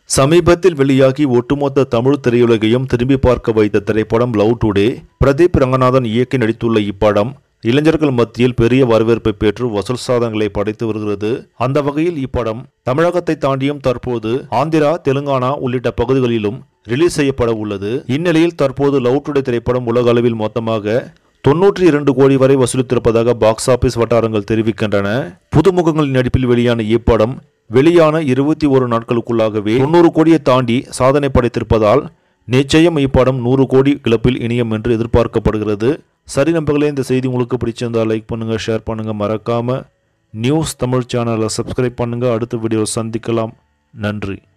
சமீபத்தில் வெளியாகி ஒட்டுமொத்த தமிழ் திரையுலகையும் திரும்பி பார்க்க வைத்த திரைப்படம் லவ் டுடே பிரதீப் ரங்கநாதன் இயக்கி நடித்துள்ள இப்படம் இளைஞர்கள் மத்தியில் பெரிய வரவேற்பை பெற்று வசூல் சாதனைகளை படைத்து வருகிறது அந்த வகையில் இப்படம் தமிழகத்தை தாண்டியும் தற்போது ஆந்திரா தெலுங்கானா உள்ளிட்ட பகுதிகளிலும் ரிலீஸ் செய்யப்பட உள்ளது இந்நிலையில் தற்போது லவ் டுடே திரைப்படம் உலக அளவில் மொத்தமாக தொன்னூற்றி இரண்டு கோடி வரை வசூலித்திருப்பதாக பாக்ஸ் ஆபீஸ் வட்டாரங்கள் தெரிவிக்கின்றன புதுமுகங்களின் நடிப்பில் வெளியான இப்படம் வெளியான இருபத்தி ஒரு நாட்களுக்குள்ளாகவே தொண்ணூறு கோடியை தாண்டி சாதனை படைத்திருப்பதால் நிச்சயம் இப்படம் நூறு கோடி கிளப்பில் இணையும் என்று எதிர்பார்க்கப்படுகிறது சரி நம்பர்களே இந்த செய்தி உங்களுக்கு பிடிச்சிருந்தா லைக் பண்ணுங்க ஷேர் பண்ணுங்க மறக்காம நியூஸ் தமிழ் சேனலை சப்ஸ்கிரைப் பண்ணுங்க அடுத்த வீடியோவில் சந்திக்கலாம் நன்றி